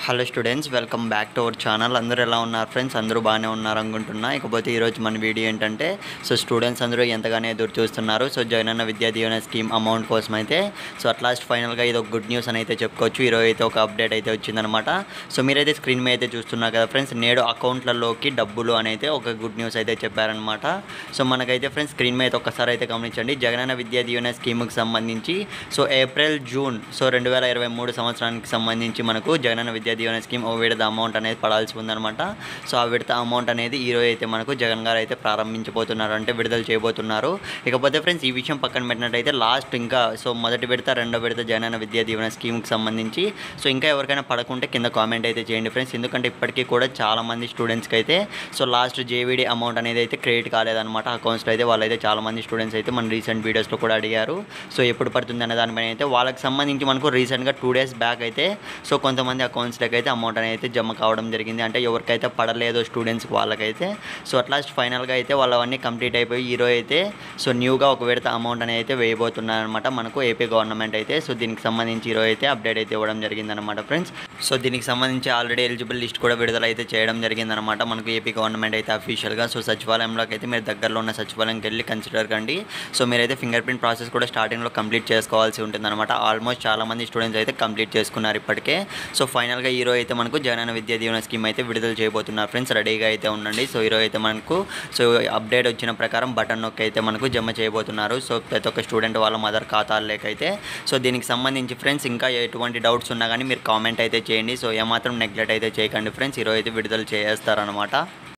hello students welcome back to our channel అందరూ ఎలా ఉన్నారు ఫ్రెండ్స్ అందరూ బాగానే ఉన్నారు అనుకుంటున్నా ఇకపోతే ఈరోజు మన వీడియో ఏంటంటే సో స్టూడెంట్స్ అందరూ ఎంతగానో ఎదురు చూస్తున్నారు సో జగనన్న విద్యా దీవెన స్కీమ్ అమౌంట్ కోసం అయితే సో అట్ లాస్ట్ ఫైనల్గా ఇది ఒక గుడ్ న్యూస్ అని అయితే చెప్పుకోవచ్చు ఈరోజు అయితే ఒక అప్డేట్ అయితే వచ్చిందనమాట సో మీరైతే స్క్రీన్ మీద అయితే చూస్తున్నారు కదా ఫ్రెండ్స్ నేడు అకౌంట్లలోకి డబ్బులు అని అయితే ఒక గుడ్ న్యూస్ అయితే చెప్పారనమాట సో మనకైతే ఫ్రెండ్స్ స్క్రీన్ మీద ఒక్కసారి అయితే గమనించండి జగనన్న విద్యా దీవెన స్కీమ్కి సంబంధించి సో ఏప్రిల్ జూన్ సో రెండు వేల ఇరవై మూడు సంవత్సరానికి సంబంధించి మనకు జగనన్న విద్యా దీవెన స్కీమ్ ఓ విడత అమౌంట్ అనేది పడాల్సి ఉందన్నమాట సో ఆ విడత అమౌంట్ అనేది ఈ రోజు అయితే మనకు జగన్ గారు అయితే ప్రారంభించబోతున్నారు అంటే విడుదల చేయబోతున్నారు ఇకపోతే ఫ్రెండ్స్ ఈ విషయం పక్కన పెట్టినట్టయితే లాస్ట్ ఇంకా సో మొదటి విడత రెండో విడత జగనన్న విద్యా దీవెన స్కీమ్కి సంబంధించి సో ఇంకా ఎవరికైనా పడకుంటే కింద కామెంట్ అయితే చేయండి ఫ్రెండ్స్ ఎందుకంటే ఇప్పటికీ కూడా చాలా మంది స్టూడెంట్స్కి అయితే సో లాస్ట్ జేవీడీ అమౌంట్ అనేది అయితే క్రెడిట్ కాలేదన్నమాట అకౌంట్స్లో అయితే వాళ్ళైతే చాలా మంది స్టూడెంట్స్ అయితే మన రీసెంట్ వీడియోస్లో కూడా అడిగారు సో ఎప్పుడు పడుతుంది అనే దానిపైన అయితే వాళ్ళకి సంబంధించి మనకు రీసెంట్గా టూ డేస్ బ్యాక్ అయితే సో కొంతమంది అకౌంట్స్లోకి అయితే అమౌంట్ అనేది అయితే జమ కావడం జరిగింది అంటే ఎవరికైతే పడలేదో స్టూడెంట్స్కి వాళ్ళకైతే సో అట్లాస్ట్ ఫైనల్గా అయితే వాళ్ళవన్నీ కంప్లీట్ అయిపోయి ఈరోజు అయితే సో న్యూగా ఒక విడత అమౌంట్ అనేది అయితే వేయబోతున్నారనమాట మనకు ఏపీ గవర్నమెంట్ అయితే సో దీనికి సంబంధించి ఈరోజు అయితే అప్డేట్ అయితే ఇవ్వడం జరిగిందనమాట ఫ్రెండ్స్ సో దీనికి సంబంధించి ఆల్రెడీ ఎలిజిబుల్ లిస్ట్ కూడా విడుదల అయితే చేయడం జరిగిందనమాట మనకు ఏపీ గవర్నమెంట్ అయితే అఫీషియల్గా సో సచివాలయంలోకి అయితే మీరు దగ్గరలో ఉన్న సచివాలయంకి వెళ్ళి కన్సిడర్ కండి సో మీరైతే ఫింగర్ ప్రింట్ ప్రాసెస్ కూడా స్టార్టింగ్లో కంప్లీట్ చేసుకోవాల్సి ఉంటుందన్నమాట ఆల్మోస్ట్ చాలా మంది స్టూడెంట్స్ అయితే కంప్లీట్ చేసుకున్నారు ఇప్పటికే సో ఫైనల్గా ఈరోజు అయితే మనకు జగనన్న విద్యా దీవెన స్కీమ్ అయితే విడుదల చేయబోతున్నారు ఫ్రెండ్స్ రెడీగా అయితే ఉండండి సో ఈరోజు అయితే మనకు సో అప్డేట్ వచ్చిన ప్రకారం బటన్ నొక్కి అయితే మనకు జమ చేయబోతున్నారు సో ప్రతి ఒక్క స్టూడెంట్ వాళ్ళ మదర్ ఖాతాలకైతే సో దీనికి సంబంధించి ఫ్రెండ్స్ ఇంకా ఎటువంటి డౌట్స్ ఉన్నా కానీ మీరు కామెంట్ అయితే చేయండి సో ఏమాత్రం నెగ్లెక్ట్ అయితే చేయకండి ఫ్రెండ్స్ ఈరోజు అయితే విడుదల చేస్తారనమాట